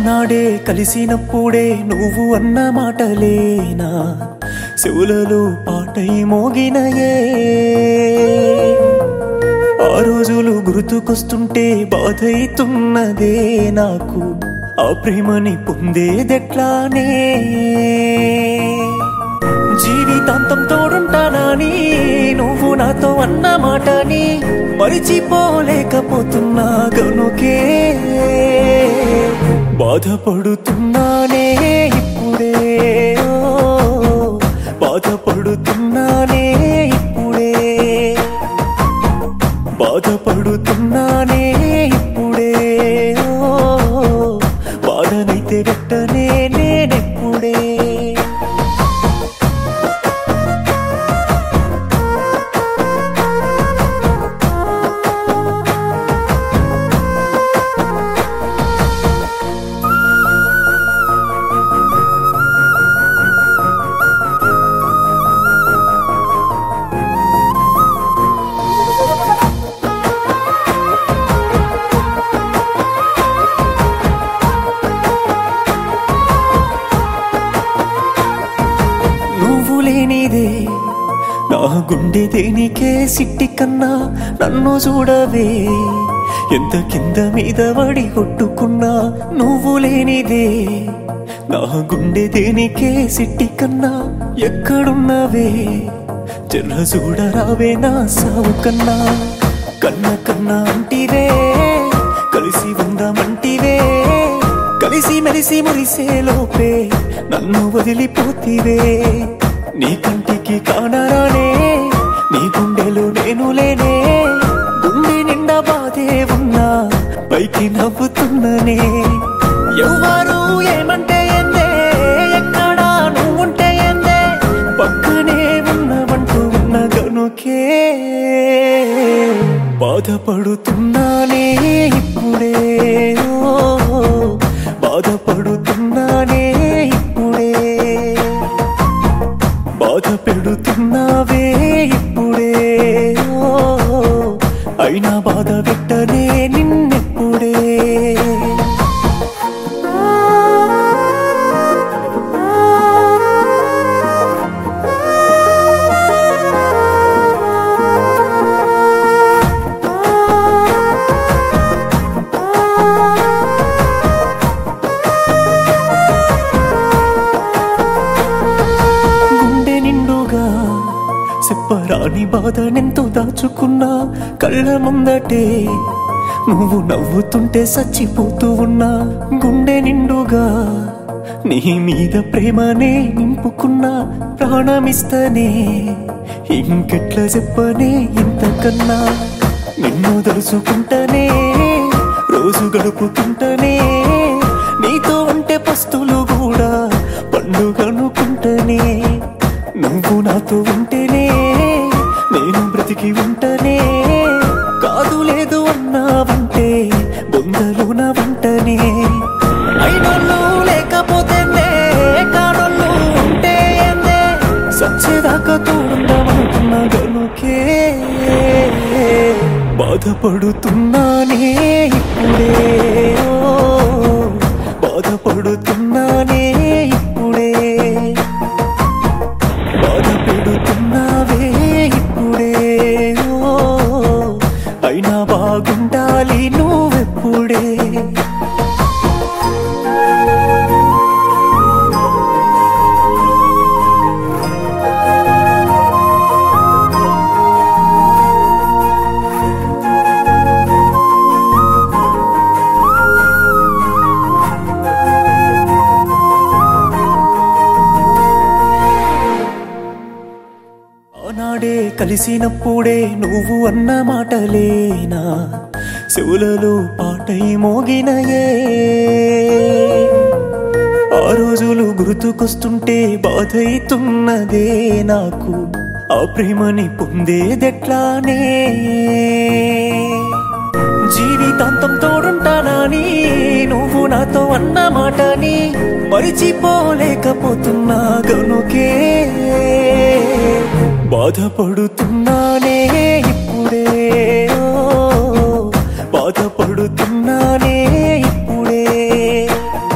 ఆనాడే కలిసినప్పుడే నువ్వు అన్న మాటలేనా చెవులలో పాటై మోగినయే ఆ రోజులు గుర్తుకొస్తుంటే బాధైతున్నదే నాకు ఆ ప్రేమని పొందేదెట్లానే జీవితాంతం తోడుంటానని నువ్వు నాతో అన్న మాటని మరిచిపోలేకపోతున్నా గనుకే బాధపడుతున్నానే ఇప్పుడే ఓ, బాధపడుతున్నానే ఇప్పుడే బాధపడుతున్నానే ఇప్పుడే ఓ, బాధనైతే పెట్టనే నేనెప్పుడే నువ్వు లేనిదే నా గుండె దేనికే సిట్టి కన్నా నన్ను చూడవే ఎంత కింద మీద వడి కొట్టుకున్నా నువ్వు లేనిదే నా గుండె దేనికే సిట్టి కన్నా ఎక్కడున్నవే జర్ర చూడరావే నా సావు కన్నా కన్న కన్నా అంటివే కలిసి ఉందామంటివే కలిసి మెలిసి మురిసే లోపే నన్ను వదిలిపోతివే నీ కంటికి కానరానే నీ గుండెలో నేను లేనే గుండె నిండా బాధే ఉన్నా పైకి నవ్వుతున్ననే ఎవరు ఏమంటే ఏందే ఎక్కడా నువ్వుంటే ఏందే పక్కనే ఉన్నవంటూ ఉన్న గనుకే బాధపడుతున్నానే ఇప్పుడే ఓ, బాధపడుతున్నానే ఇప్పుడే బాధ పెడుతున్నావే ఇప్పుడే ఓ, అయినా బాధ పెట్టనే నిన్నెప్పుడే గుండె నిండుగా చెప్పరాని బాధనెంతో దాచుకున్నా కళ్ళ ముందటే నువ్వు నవ్వుతుంటే చచ్చిపోతూ ఉన్నా గుండె నిండుగా నీ మీద ప్రేమనే నింపుకున్నా ప్రాణమిస్తనే ఇంకెట్లా చెప్పనే ఇంతకన్నా నిన్ను తలుచుకుంటనే రోజు గడుపుతుంటనే నీతో ఉంటే పస్తులు కూడా పండుగనుకుంటనే నువ్వు నాతో ఉంటేనే నేను బ్రతికి ఉంటనే కాదు లేదు అన్నావంటే బొందలు నా వంటనే అయినోళ్ళు లేకపోతేనే కానోళ్ళు ఉంటే ఏందే సచ్చేదాకా తోడుందామనుకున్న గనుకే బాధపడుతున్నానే ఇప్పుడే ఓ, బాధపడుతున్నానే ఇప్పుడే బాధ పెడుతున్నావే ఇప్పుడే ఓ, అయినా బాగుండాలి నువ్వెప్పుడే ఆనాడే కలిసినప్పుడే నువ్వు అన్న మాటలేనా చెవులలో పాటై మోగినయే ఆ రోజులు గుర్తుకొస్తుంటే బాధైతున్నదే నాకు ఆ ప్రేమని పొందేదెట్లానే జీవితాంతం తోడుంటానని నువ్వు నాతో అన్న మాటని మరిచిపోలేకపోతున్నా గనుకే బాధపడుతున్నానే